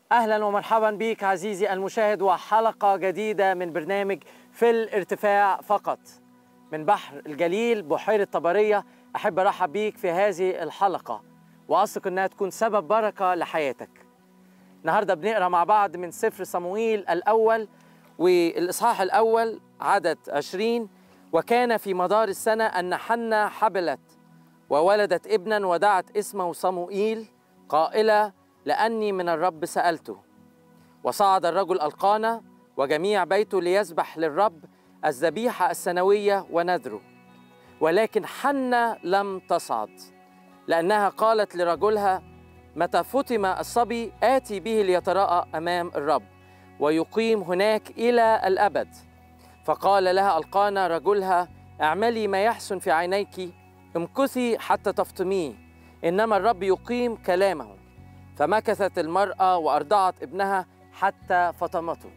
اهلا ومرحبا بك عزيزي المشاهد وحلقه جديده من برنامج في الارتفاع فقط من بحر الجليل بحيره طبريه احب ارحب بيك في هذه الحلقه واثق انها تكون سبب بركه لحياتك النهارده بنقرا مع بعض من سفر صموئيل الاول والاصحاح الاول عدد 20 وكان في مدار السنه ان حنا حبلت وولدت ابنا ودعت اسمه صموئيل قائله لاني من الرب سالته وصعد الرجل القانا وجميع بيته ليذبح للرب الذبيحه السنويه ونذره ولكن حنا لم تصعد لانها قالت لرجلها متى فطم الصبي آتي به ليتراءى أمام الرب ويقيم هناك إلى الأبد فقال لها القانا رجلها اعملي ما يحسن في عينيك امكثي حتى تفطميه إنما الرب يقيم كلامه فمكثت المرأة وأرضعت ابنها حتى فطمته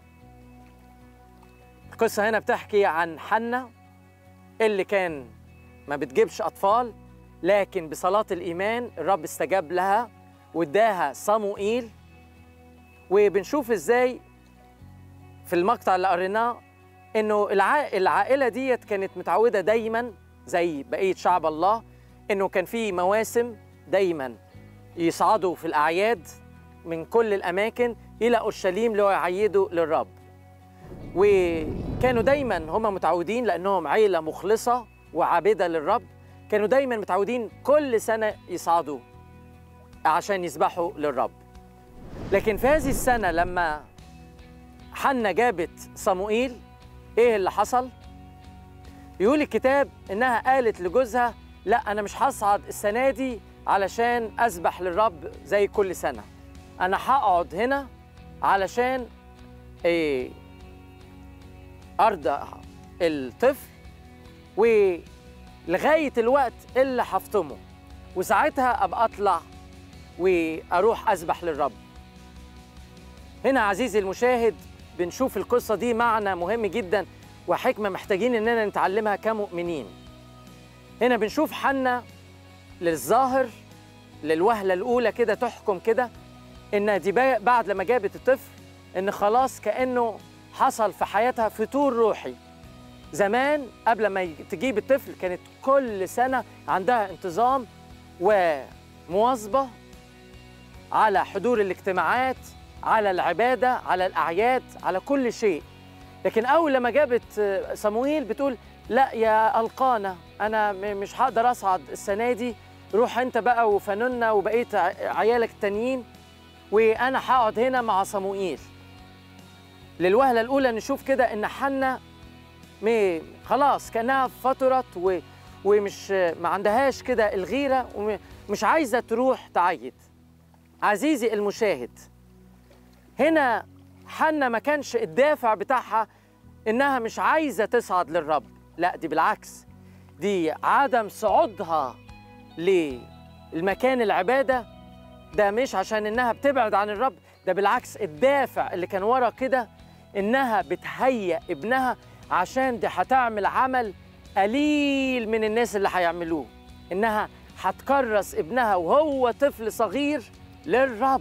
القصة هنا بتحكي عن حنة اللي كان ما بتجيبش أطفال لكن بصلاة الإيمان الرب استجاب لها واداها صموئيل وبنشوف ازاي في المقطع اللي قريناه انه الع... العائلة ديت كانت متعودة دايما زي بقية شعب الله انه كان في مواسم دايما يصعدوا في الأعياد من كل الأماكن إلى أورشليم ليعيدوا للرب وكانوا دايما هم متعودين لأنهم عيلة مخلصة وعابدة للرب كانوا دايما متعودين كل سنة يصعدوا عشان يسبحوا للرب لكن في هذه السنة لما حنا جابت صموئيل ايه اللي حصل؟ يقول الكتاب انها قالت لجوزها لا انا مش هصعد السنة دي علشان اسبح للرب زي كل سنة انا هقعد هنا علشان ايه ارضع الطفل و لغايه الوقت اللي هفطمه وساعتها ابقى اطلع واروح اسبح للرب هنا عزيزي المشاهد بنشوف القصه دي معنى مهم جدا وحكمه محتاجين اننا نتعلمها كمؤمنين هنا بنشوف حنا للظاهر للوهله الاولى كده تحكم كده ان دي بعد لما جابت الطفل ان خلاص كانه حصل في حياتها فتور روحي زمان قبل ما تجيب الطفل كانت كل سنة عندها انتظام ومواظبة على حضور الاجتماعات على العبادة على الأعياد على كل شيء لكن أول لما جابت صمويل بتقول لا يا القانا أنا مش هقدر أصعد السنة دي روح أنت بقى وفننا وبقيت عيالك التانيين وأنا هقعد هنا مع صموئيل للوهلة الأولى نشوف كده إن حنا مي خلاص كانها فترت و... ومش ما عندهاش كده الغيره ومش عايزه تروح تعيد عزيزي المشاهد هنا حنا ما كانش الدافع بتاعها انها مش عايزه تصعد للرب لا دي بالعكس دي عدم صعودها للمكان العباده ده مش عشان انها بتبعد عن الرب ده بالعكس الدافع اللي كان ورا كده انها بتهيأ ابنها عشان دي هتعمل عمل قليل من الناس اللي هيعملوه انها هتكرس ابنها وهو طفل صغير للرب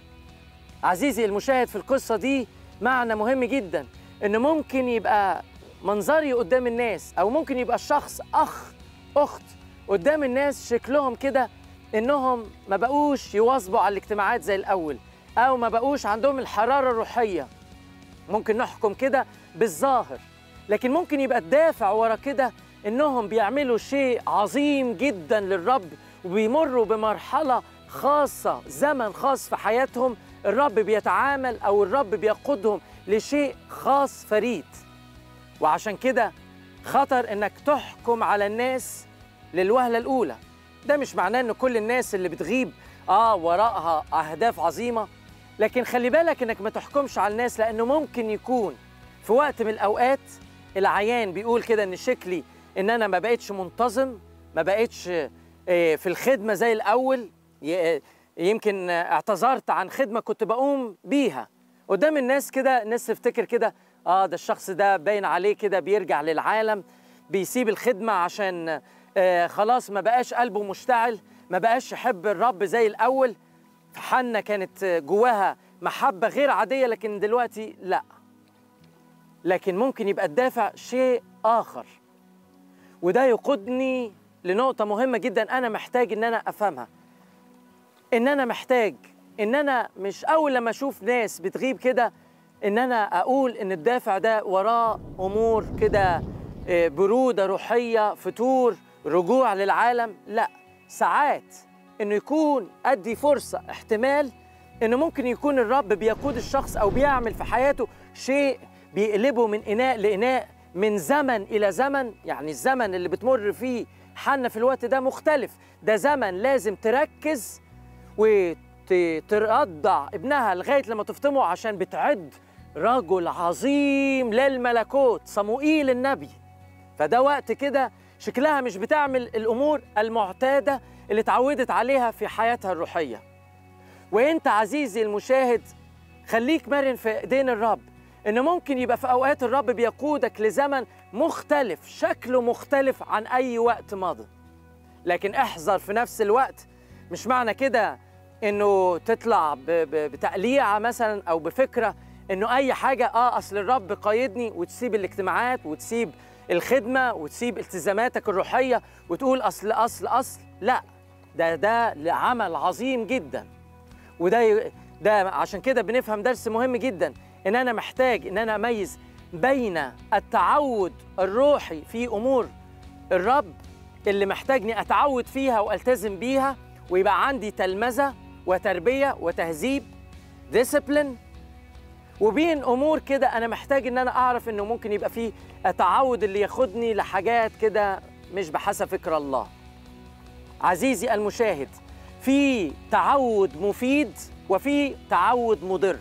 عزيزي المشاهد في القصة دي معنى مهم جدا ان ممكن يبقى منظري قدام الناس او ممكن يبقى الشخص اخ اخت قدام الناس شكلهم كده انهم ما بقوش يواظبوا على الاجتماعات زي الاول او ما بقوش عندهم الحرارة الروحية ممكن نحكم كده بالظاهر لكن ممكن يبقى الدافع ورا كده انهم بيعملوا شيء عظيم جدا للرب وبيمروا بمرحله خاصه زمن خاص في حياتهم الرب بيتعامل او الرب بيقودهم لشيء خاص فريد وعشان كده خطر انك تحكم على الناس للوهله الاولى ده مش معناه ان كل الناس اللي بتغيب اه وراءها اهداف عظيمه لكن خلي بالك انك ما تحكمش على الناس لانه ممكن يكون في وقت من الاوقات العيان بيقول كده ان شكلي ان انا ما بقتش منتظم ما بقتش في الخدمه زي الاول يمكن اعتذرت عن خدمه كنت بقوم بيها قدام الناس كده الناس تفتكر كده اه ده الشخص ده باين عليه كده بيرجع للعالم بيسيب الخدمه عشان آه خلاص ما بقاش قلبه مشتعل ما بقاش يحب الرب زي الاول فحنا كانت جواها محبة غير عادية لكن دلوقتي لا لكن ممكن يبقى الدافع شيء آخر وده يقودني لنقطة مهمة جدا أنا محتاج إن أنا أفهمها إن أنا محتاج إن أنا مش أول لما أشوف ناس بتغيب كده إن أنا أقول إن الدافع ده وراه أمور كده آه، برودة روحية فتور رجوع للعالم لا ساعات إنه يكون أدي فرصة احتمال إنه ممكن يكون الرب بيقود الشخص أو بيعمل في حياته شيء بيقلبه من إناء لإناء من زمن إلى زمن يعني الزمن اللي بتمر فيه حنا في الوقت ده مختلف ده زمن لازم تركز وترضع ابنها لغاية لما تفطمه عشان بتعد رجل عظيم للملكوت صموئيل النبي فده وقت كده شكلها مش بتعمل الأمور المعتادة اللي اتعودت عليها في حياتها الروحية وانت عزيزي المشاهد خليك مرن في ايدين الرب ان ممكن يبقى في اوقات الرب بيقودك لزمن مختلف شكله مختلف عن اي وقت ماضي لكن احذر في نفس الوقت مش معنى كده انه تطلع ب- ب- بتقليعه مثلا او بفكره انه اي حاجه اه اصل الرب قايدني وتسيب الاجتماعات وتسيب الخدمه وتسيب التزاماتك الروحيه وتقول اصل اصل اصل لا ده ده لعمل عظيم جدا وده ي- ده عشان كده بنفهم درس مهم جدا ان انا محتاج ان انا اميز بين التعود الروحي في امور الرب اللي محتاجني اتعود فيها والتزم بيها ويبقى عندي تلمذه وتربيه وتهذيب ديسيبلين وبين امور كده انا محتاج ان انا اعرف انه ممكن يبقى فيه التعود اللي ياخدني لحاجات كده مش بحسب فكر الله عزيزي المشاهد في تعود مفيد وفي تعود مضر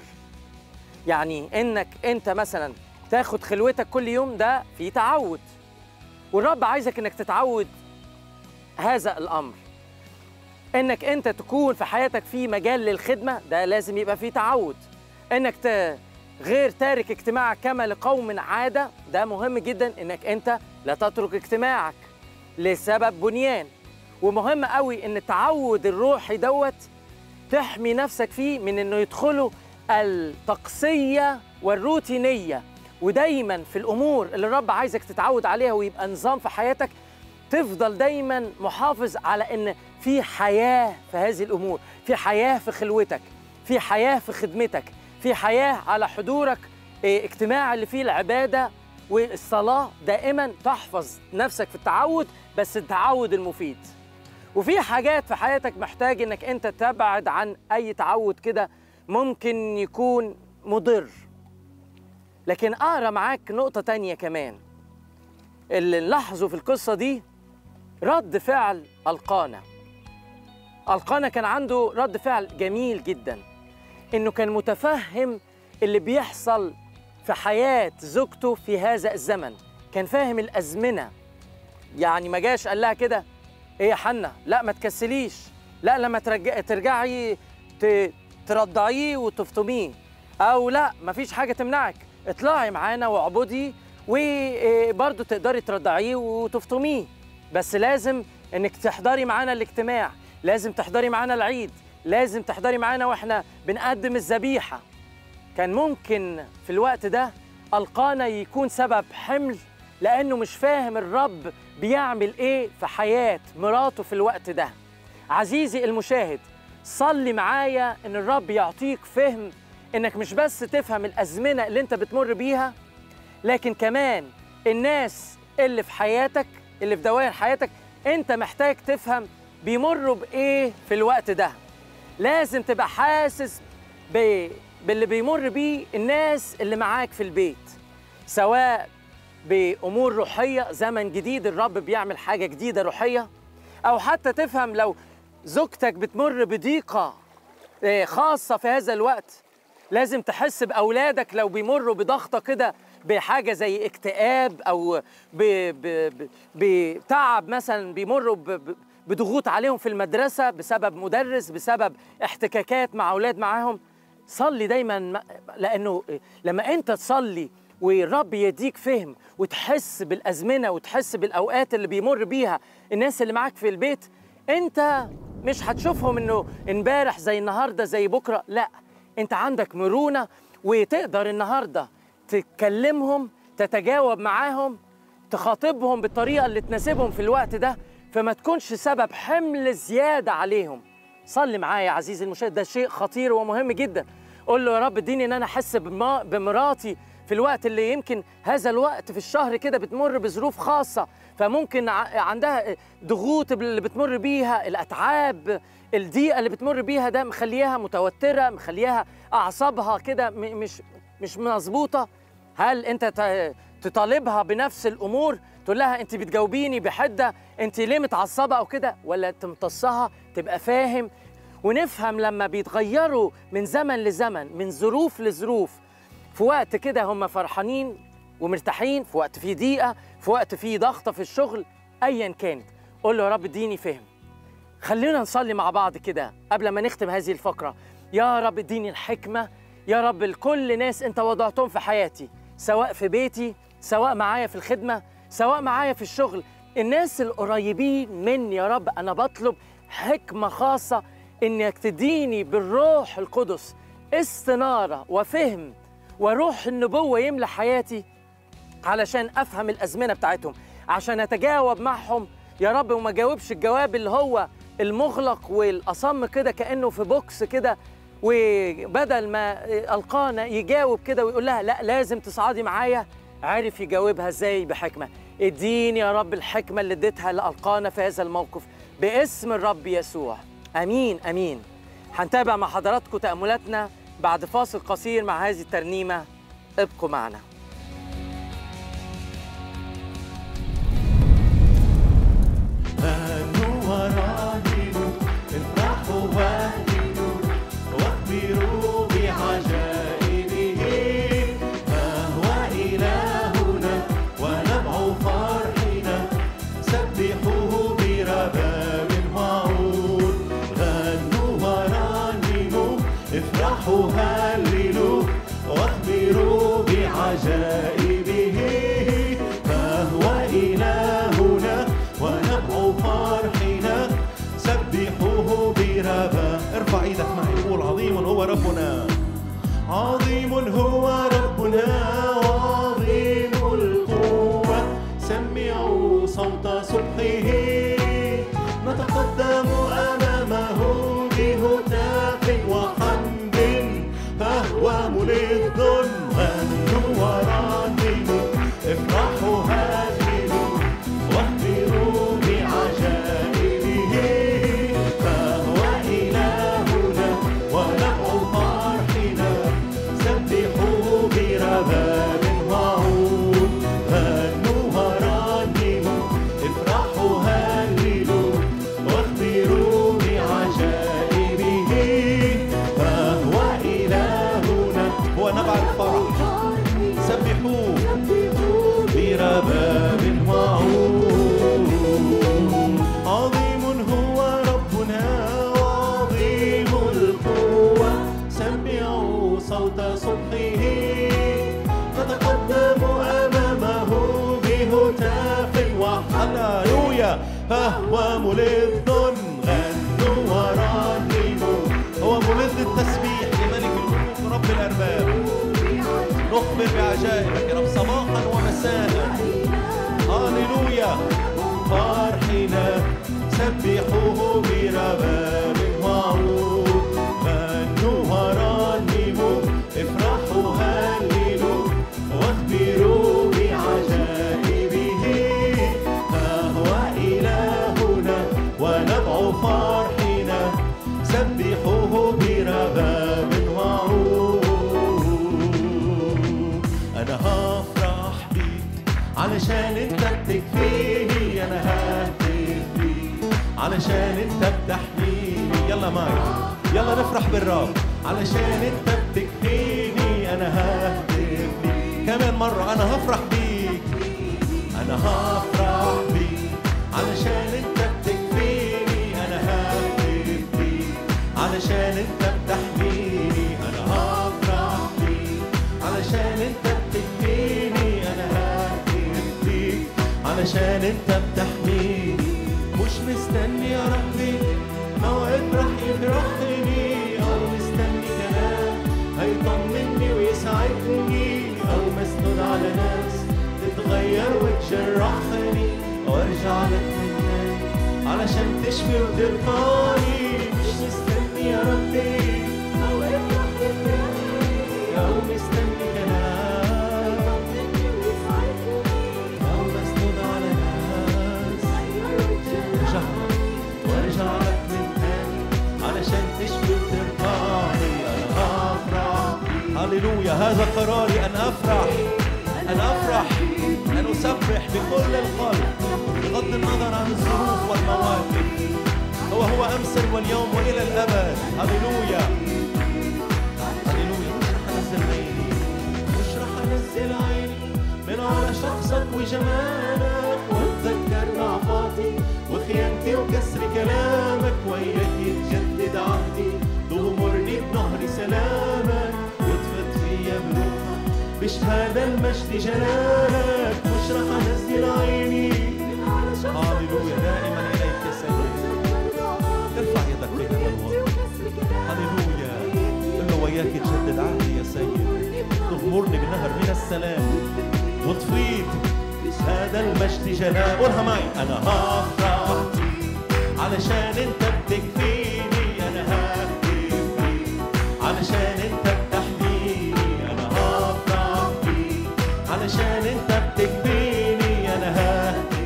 يعني انك انت مثلا تاخد خلوتك كل يوم ده في تعود والرب عايزك انك تتعود هذا الامر انك انت تكون في حياتك في مجال للخدمه ده لازم يبقى فيه تعود انك ت... غير تارك اجتماعك كما لقوم عاده ده مهم جدا انك انت لا تترك اجتماعك لسبب بنيان ومهم قوي ان التعود الروحي دوت تحمي نفسك فيه من انه يدخلوا الطقسيه والروتينيه ودايما في الامور اللي الرب عايزك تتعود عليها ويبقى نظام في حياتك تفضل دايما محافظ على ان في حياه في هذه الامور في حياه في خلوتك في حياه في خدمتك في حياه على حضورك إيه، اجتماع اللي فيه العباده والصلاه دائما تحفظ نفسك في التعود بس التعود المفيد وفي حاجات في حياتك محتاج انك انت تبعد عن اي تعود كده ممكن يكون مضر لكن اقرا معاك نقطه تانية كمان اللي نلاحظه في القصه دي رد فعل القانا القانا كان عنده رد فعل جميل جدا انه كان متفهم اللي بيحصل في حياه زوجته في هذا الزمن كان فاهم الازمنه يعني ما جاش قال لها كده ايه يا حنا لا ما تكسليش لا لما ترجع ترجعي ت... ترضعيه وتفطميه او لا ما فيش حاجه تمنعك اطلعي معانا واعبدي وبرضه تقدري ترضعيه وتفطميه بس لازم انك تحضري معانا الاجتماع لازم تحضري معانا العيد لازم تحضري معانا واحنا بنقدم الذبيحه كان ممكن في الوقت ده القانا يكون سبب حمل لانه مش فاهم الرب بيعمل ايه في حياه مراته في الوقت ده عزيزي المشاهد صلي معايا ان الرب يعطيك فهم انك مش بس تفهم الازمنه اللي انت بتمر بيها لكن كمان الناس اللي في حياتك اللي في دوائر حياتك انت محتاج تفهم بيمروا بايه في الوقت ده لازم تبقى حاسس ب... باللي بيمر بيه الناس اللي معاك في البيت سواء بامور روحيه زمن جديد الرب بيعمل حاجه جديده روحيه او حتى تفهم لو زوجتك بتمر بضيقه آه، خاصه في هذا الوقت لازم تحس باولادك لو بيمروا بضغطه كده بحاجه زي اكتئاب او ب... ب... ب... بتعب مثلا بيمروا ب... ب... بضغوط عليهم في المدرسه بسبب مدرس بسبب احتكاكات مع اولاد معاهم صلي دايما م- لانه لما انت تصلي والرب يديك فهم وتحس بالازمنه وتحس بالاوقات اللي بيمر بيها الناس اللي معاك في البيت انت مش هتشوفهم انه امبارح زي النهارده زي بكره لا انت عندك مرونه وتقدر النهارده تكلمهم تتجاوب معاهم تخاطبهم بالطريقه اللي تناسبهم في الوقت ده فما تكونش سبب حمل زياده عليهم صلي معايا يا عزيزي المشاهد ده شيء خطير ومهم جدا قول له يا رب اديني ان انا احس بما- بمراتي في الوقت اللي يمكن هذا الوقت في الشهر كده بتمر بظروف خاصه فممكن ع- عندها ضغوط اللي بتمر بيها الاتعاب الضيقه اللي بتمر بيها ده مخلياها متوتره مخلياها اعصابها كده م- مش مش مظبوطه هل انت ت- تطالبها بنفس الامور تقول لها انت بتجاوبيني بحده انت ليه متعصبه او كده ولا تمتصها تبقى فاهم ونفهم لما بيتغيروا من زمن لزمن من ظروف لظروف في وقت كده هم فرحانين ومرتاحين في وقت فيه ضيقه في وقت فيه ضغطه في الشغل ايا كانت قول له يا رب اديني فهم خلينا نصلي مع بعض كده قبل ما نختم هذه الفقرة يا رب اديني الحكمة يا رب لكل ناس انت وضعتهم في حياتي سواء في بيتي سواء معايا في الخدمة سواء معايا في الشغل الناس القريبين مني يا رب انا بطلب حكمة خاصة انك تديني بالروح القدس استنارة وفهم وروح النبوة يملى حياتي علشان افهم الازمنه بتاعتهم عشان اتجاوب معهم يا رب وما جاوبش الجواب اللي هو المغلق والاصم كده كانه في بوكس كده وبدل ما القانا يجاوب كده ويقول لها لا لازم تصعدي معايا عارف يجاوبها ازاي بحكمه اديني يا رب الحكمه اللي اديتها لالقانا في هذا الموقف باسم الرب يسوع امين امين هنتابع مع حضراتكم تاملاتنا بعد فاصل قصير مع هذه الترنيمه ابقوا معنا غنوا ورنموا افرحوا وهللوا واخبروا بعجائبه ها هو إلهنا ونبع فرحنا سبحوه برباب وعود غنوا ورنموا افرحوا هللوا واخبروا بعجائبه فهو إلهنا ونبع فرحنا سبحوه بربا ارفع ايدك معي قول عظيم هو ربنا عظيم هو ربنا وعظيم القوة سمعوا صوت صبحه نتقدم أمامه بهتاف وحمد فهو ملذ غنوا ورنموا افرحوا هللوا واخبروا بعجائبه فهو إلهنا ونبع فرحنا سبحوه برباب وعود غنوا ورنموا افرحوا هللوا واخبروا بعجائبه فهو إلهنا هو نبع الفرح سبحوه برباب وعود عظيم هو ربنا وعظيم القوة سمعوا صوت صبحه نتقدم أمامه بهتاف وهللويا فهو ملذ غنوا ورنموا هو ملذ التسبيح لملك الملوك رب الأرباب نخبر بعجائبك يا رب صباحا ومساء هاليلويا فرحنا سبحوه برباب وعود غنوا ورنموا افرحوا هللوا واخبروا بعجائبه فهو إلهنا ونبع فرحنا سبحوه برباب وعود أنا هفرح بيك علشان انت بتكفيني انا ههتف بيك علشان انت بتحميني يلا معي يلا نفرح بالرب علشان انت بتكفيني انا ههتف بيك كمان مرة انا هفرح بيك انا هفرح بيك علشان انت بتكفيني انا ههتف بيك علشان انت بتحميني انا هفرح بيك علشان انت بتكفيني انا ههتف بيك علشان انت بتحميني مش مستني يا ربي موعد راح يفرحني او مستني كلام علشان تشفي وترفعني مش مستني يا ربي أو افرح يفرحني أو مستني كلام يطمني ويسعدني أو مسنود على ناس غير وجهك شهر وارجع لك من تاني علشان تشفي وترفعني انا افرح هللويا هذا قراري ان افرح ان افرح ان اسبح بكل القلب بغض النظر عن الظروف والمواقف هو هو امسا واليوم والى الابد هللويا هللويا مش رح انزل عيني مش رح انزل عيني من على شخصك وجمالك واتذكر ضعفاتي وخيانتي وكسر كلامك وياك يتجدد عهدي تغمرني بنهر سلامك وتفت فيا بروحك بشهادة المجد جلالك مش رح انزل عيني هاليلويا دائما اليك يا سيدي ارفع يدك في هذا الوقت هللويا قل له وياك يتجدد عهدي يا سيد تغمرني بنهر من السلام وتفيض هذا المجد جلال قولها معي انا هفرح علشان انت بتكفيني انا ههتف بيك علشان انت بتحميني انا هفرح بيك علشان انت بتكفيني انا ههتف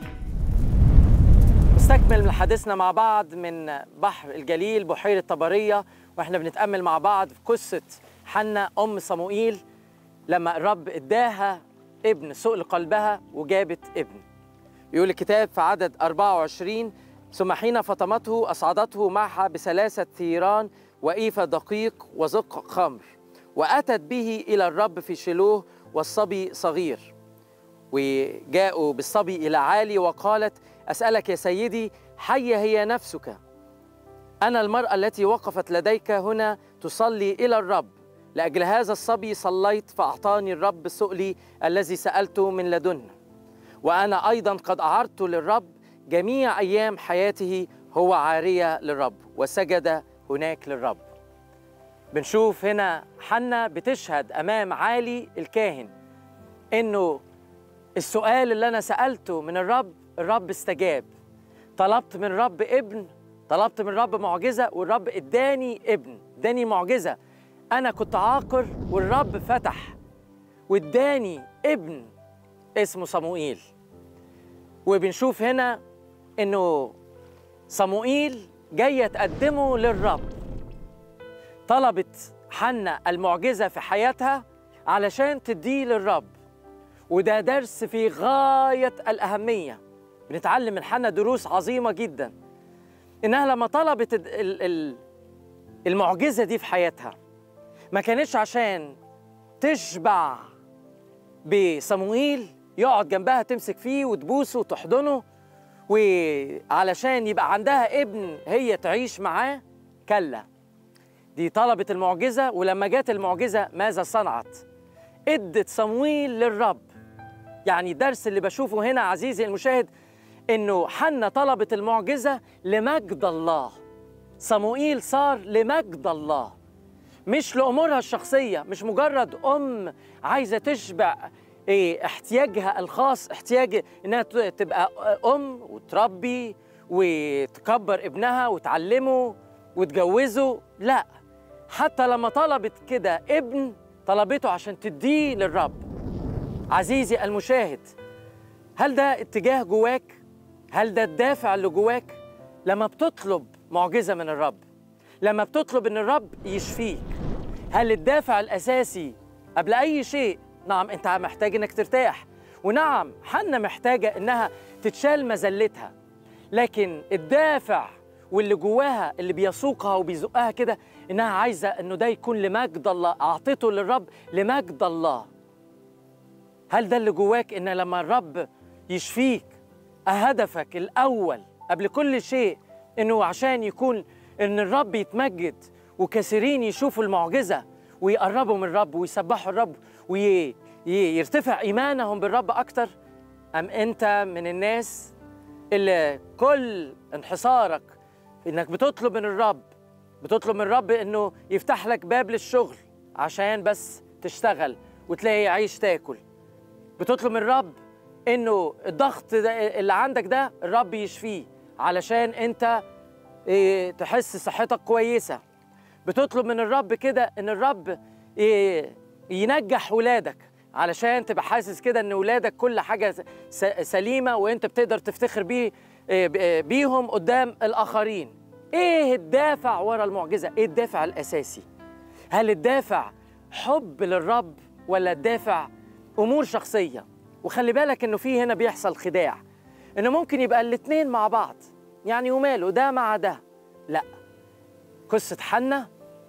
نستكمل من حديثنا مع بعض من بحر الجليل بحيرة طبرية واحنا بنتأمل مع بعض في قصة حنا أم صموئيل لما الرب اداها ابن سؤل قلبها وجابت ابن يقول الكتاب في عدد 24 ثم حين فطمته أصعدته معها بثلاثة ثيران وإيفة دقيق وزق خمر وأتت به إلى الرب في شيلوه والصبي صغير وجاءوا بالصبي إلى عالي وقالت أسألك يا سيدي حية هي نفسك أنا المرأة التي وقفت لديك هنا تصلي إلى الرب لأجل هذا الصبي صليت فأعطاني الرب سؤلي الذي سألته من لدنه وأنا أيضا قد أعرت للرب جميع أيام حياته هو عارية للرب وسجد هناك للرب بنشوف هنا حنا بتشهد أمام عالي الكاهن إنه السؤال اللي أنا سألته من الرب الرب استجاب طلبت من الرب ابن طلبت من الرب معجزة والرب اداني ابن اداني معجزة أنا كنت عاقر والرب فتح واداني ابن اسمه صموئيل وبنشوف هنا انه صموئيل جاية تقدمه للرب طلبت حنا المعجزة في حياتها علشان تديه للرب وده درس في غاية الأهمية بنتعلم من حنا دروس عظيمة جدا إنها لما طلبت ال- ال- ال- المعجزة دي في حياتها ما كانتش عشان تشبع بصموئيل يقعد جنبها تمسك فيه وتبوسه وتحضنه وعلشان يبقى عندها ابن هي تعيش معاه كلا دي طلبت المعجزة ولما جت المعجزة ماذا صنعت؟ ادت صمويل للرب يعني الدرس اللي بشوفه هنا عزيزي المشاهد انه حنا طلبت المعجزة لمجد الله صموئيل صار لمجد الله مش لأمورها الشخصية مش مجرد أم عايزة تشبع إيه احتياجها الخاص احتياج إنها ت- تبقى أم وتربي وتكبر ابنها وتعلمه وتجوزه لا حتى لما طلبت كده ابن طلبته عشان تديه للرب عزيزي المشاهد هل ده اتجاه جواك؟ هل ده الدافع اللي جواك؟ لما بتطلب معجزة من الرب لما بتطلب ان الرب يشفيك هل الدافع الاساسي قبل اي شيء نعم انت محتاج انك ترتاح ونعم حنا محتاجه انها تتشال مذلتها لكن الدافع واللي جواها اللي بيسوقها وبيزقها كده انها عايزه انه ده يكون لمجد الله اعطيته للرب لمجد الله هل ده اللي جواك ان لما الرب يشفيك هدفك الاول قبل كل شيء انه عشان يكون ان الرب يتمجد وكثيرين يشوفوا المعجزه ويقربوا من الرب ويسبحوا الرب ويرتفع ايمانهم بالرب اكتر ام انت من الناس اللي كل انحصارك انك بتطلب من الرب بتطلب من الرب انه يفتح لك باب للشغل عشان بس تشتغل وتلاقي عيش تاكل بتطلب من الرب انه الضغط ده اللي عندك ده الرب يشفيه علشان انت إيه تحس صحتك كويسه بتطلب من الرب كده ان الرب إيه ينجح ولادك علشان تبقى حاسس كده ان ولادك كل حاجه س- سليمه وانت بتقدر تفتخر بيه إيه ب- إيه بيهم قدام الاخرين ايه الدافع ورا المعجزه ايه الدافع الاساسي هل الدافع حب للرب ولا الدافع امور شخصيه وخلي بالك انه في هنا بيحصل خداع انه ممكن يبقى الاتنين مع بعض يعني وماله ده مع ده لا قصه حنا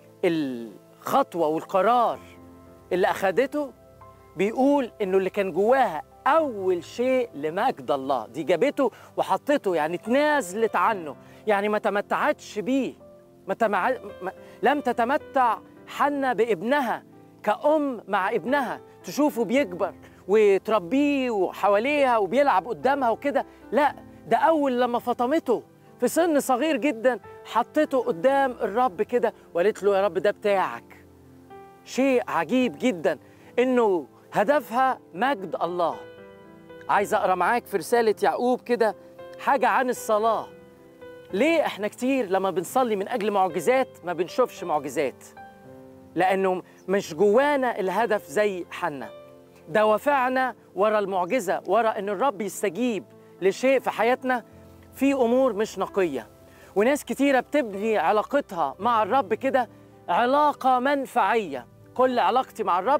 الخطوه والقرار اللي اخدته بيقول انه اللي كان جواها اول شيء لمجد الله دي جابته وحطته يعني اتنازلت عنه يعني ما تمتعتش بيه ما تمع... ما... لم تتمتع حنا بابنها كأم مع ابنها تشوفه بيكبر وتربيه وحواليها وبيلعب قدامها وكده لا ده أول لما فطمته في سن صغير جدا حطته قدام الرب كده وقالت له يا رب ده بتاعك شيء عجيب جدا انه هدفها مجد الله عايز اقرا معاك في رساله يعقوب كده حاجه عن الصلاه ليه احنا كتير لما بنصلي من اجل معجزات ما بنشوفش معجزات لانه مش جوانا الهدف زي حنا دوافعنا ورا المعجزه ورا ان الرب يستجيب لشيء في حياتنا في امور مش نقيه وناس كتيره بتبني علاقتها مع الرب كده علاقه منفعيه كل علاقتي مع الرب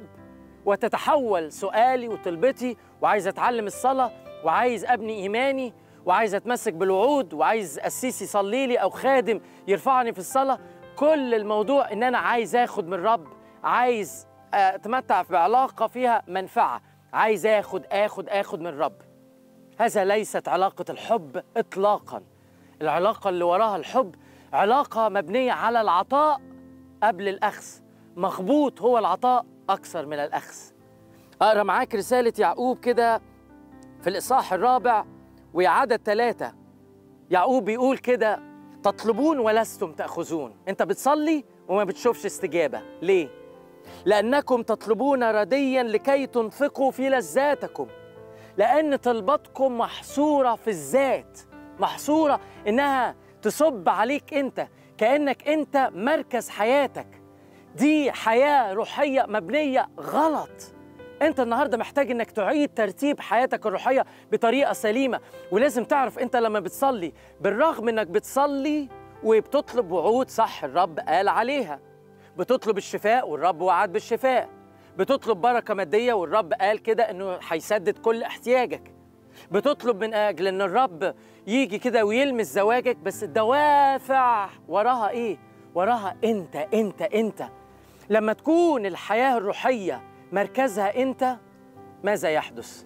وتتحول سؤالي وطلبتي وعايز اتعلم الصلاه وعايز ابني ايماني وعايز اتمسك بالوعود وعايز قسيس يصلي لي او خادم يرفعني في الصلاه كل الموضوع ان انا عايز اخد من الرب عايز اتمتع بعلاقه فيها منفعه عايز اخد اخد اخد من الرب هذا ليست علاقه الحب اطلاقا العلاقه اللي وراها الحب علاقه مبنيه على العطاء قبل الاخذ مخبوط هو العطاء اكثر من الاخذ اقرا معاك رساله يعقوب كده في الاصحاح الرابع وعدد ثلاثة يعقوب بيقول كده تطلبون ولستم تأخذون انت بتصلي وما بتشوفش استجابة ليه؟ لأنكم تطلبون رديا لكي تنفقوا في لذاتكم لأن طلباتكم محصورة في الذات محصورة إنها تصب عليك أنت كأنك أنت مركز حياتك دي حياة روحية مبنية غلط انت النهارده محتاج انك تعيد ترتيب حياتك الروحيه بطريقه سليمه ولازم تعرف انت لما بتصلي بالرغم انك بتصلي وبتطلب وعود صح الرب قال عليها بتطلب الشفاء والرب وعد بالشفاء بتطلب بركه ماديه والرب قال كده انه هيسدد كل احتياجك بتطلب من اجل ان الرب يجي كده ويلمس زواجك بس الدوافع وراها ايه وراها انت انت انت لما تكون الحياه الروحيه مركزها انت ماذا يحدث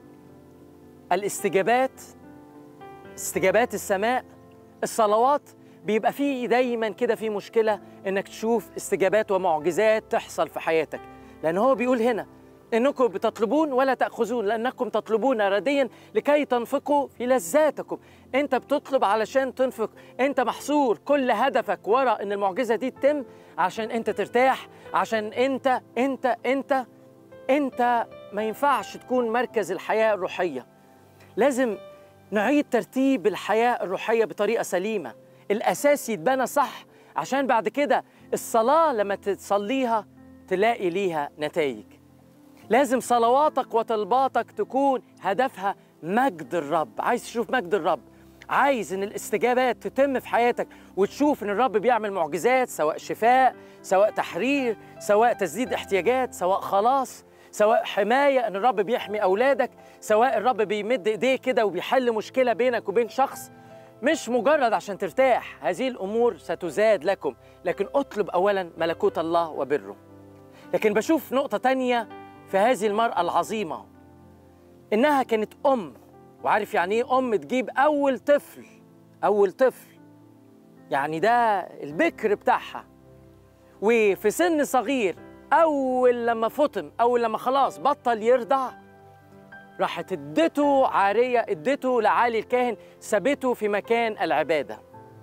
الاستجابات استجابات السماء الصلوات بيبقى فيه دايما كده في مشكله انك تشوف استجابات ومعجزات تحصل في حياتك لان هو بيقول هنا انكم بتطلبون ولا تاخذون لانكم تطلبون رديا لكي تنفقوا في لذاتكم انت بتطلب علشان تنفق انت محصور كل هدفك ورا ان المعجزه دي تتم عشان انت ترتاح عشان انت انت انت انت ما ينفعش تكون مركز الحياه الروحيه لازم نعيد ترتيب الحياه الروحيه بطريقه سليمه الاساس يتبنى صح عشان بعد كده الصلاه لما تصليها تلاقي ليها نتائج لازم صلواتك وطلباتك تكون هدفها مجد الرب عايز تشوف مجد الرب عايز ان الاستجابات تتم في حياتك وتشوف ان الرب بيعمل معجزات سواء شفاء سواء تحرير سواء تسديد احتياجات سواء خلاص سواء حماية ان الرب بيحمي اولادك سواء الرب بيمد ايديه كده وبيحل مشكلة بينك وبين شخص مش مجرد عشان ترتاح هذه الامور ستزاد لكم لكن اطلب اولا ملكوت الله وبره لكن بشوف نقطة تانية في هذه المرأة العظيمة إنها كانت أم وعارف يعني إيه أم تجيب أول طفل أول طفل يعني ده البكر بتاعها وفي سن صغير أول لما فطم أول لما خلاص بطل يرضع راحت ادته عارية ادته لعالي الكاهن سابته في مكان العبادة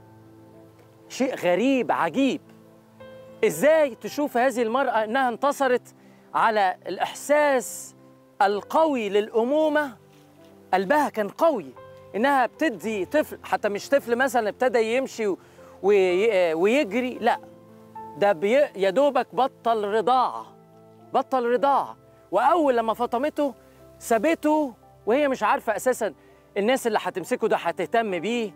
شيء غريب عجيب ازاي تشوف هذه المرأة انها انتصرت على الإحساس القوي للأمومة قلبها كان قوي انها بتدي طفل حتى مش طفل مثلا ابتدى يمشي و- وي- ويجري لا ده بي يا دوبك بطل رضاعه بطل رضاعه واول لما فطمته سابته وهي مش عارفه اساسا الناس اللي هتمسكه ده هتهتم بيه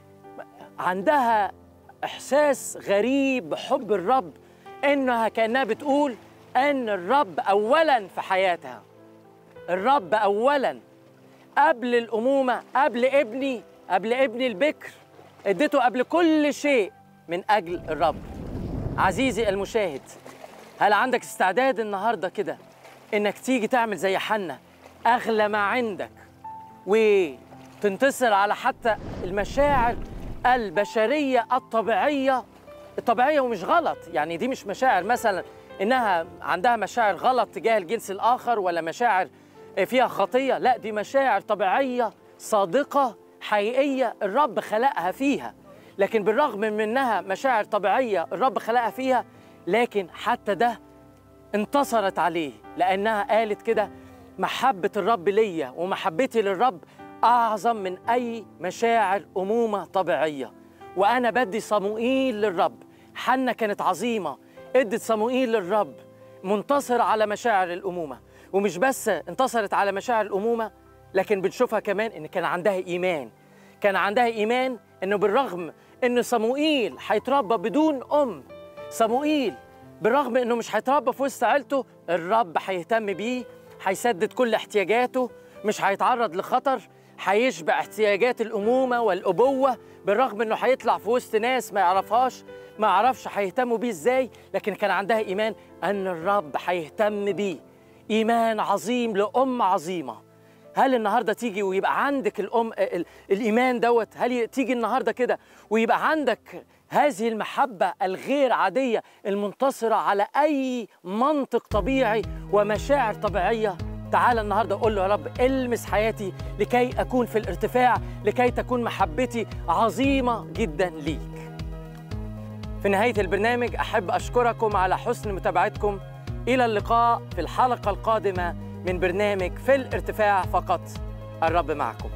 عندها احساس غريب بحب الرب انها كانها بتقول ان الرب اولا في حياتها الرب اولا قبل الامومه قبل ابني قبل ابني البكر اديته قبل كل شيء من اجل الرب عزيزي المشاهد هل عندك استعداد النهارده كده انك تيجي تعمل زي حنا اغلى ما عندك وتنتصر على حتى المشاعر البشريه الطبيعيه الطبيعيه ومش غلط يعني دي مش مشاعر مثلا انها عندها مشاعر غلط تجاه الجنس الاخر ولا مشاعر فيها خطيه لا دي مشاعر طبيعيه صادقه حقيقيه الرب خلقها فيها لكن بالرغم من انها مشاعر طبيعيه الرب خلقها فيها لكن حتى ده انتصرت عليه لانها قالت كده محبه الرب ليا ومحبتي للرب اعظم من اي مشاعر امومه طبيعيه وانا بدي صموئيل للرب حنة كانت عظيمه ادت صموئيل للرب منتصر على مشاعر الامومه ومش بس انتصرت على مشاعر الامومه لكن بنشوفها كمان ان كان عندها ايمان كان عندها ايمان انه بالرغم ان صموئيل هيتربى بدون ام صموئيل بالرغم انه مش هيتربى في وسط عيلته الرب هيهتم بيه هيسدد كل احتياجاته مش هيتعرض لخطر هيشبع احتياجات الامومه والابوه بالرغم انه هيطلع في وسط ناس ما يعرفهاش ما يعرفش هيهتموا بيه ازاي لكن كان عندها ايمان ان الرب هيهتم بيه ايمان عظيم لام عظيمه هل النهارده تيجي ويبقى عندك الام ال- الايمان دوت هل ي- تيجي النهارده كده ويبقى عندك هذه المحبه الغير عاديه المنتصره على اي منطق طبيعي ومشاعر طبيعيه تعال النهارده قول له يا رب المس حياتي لكي اكون في الارتفاع لكي تكون محبتي عظيمه جدا ليك في نهايه البرنامج احب اشكركم على حسن متابعتكم الى اللقاء في الحلقه القادمه من برنامج في الارتفاع فقط الرب معكم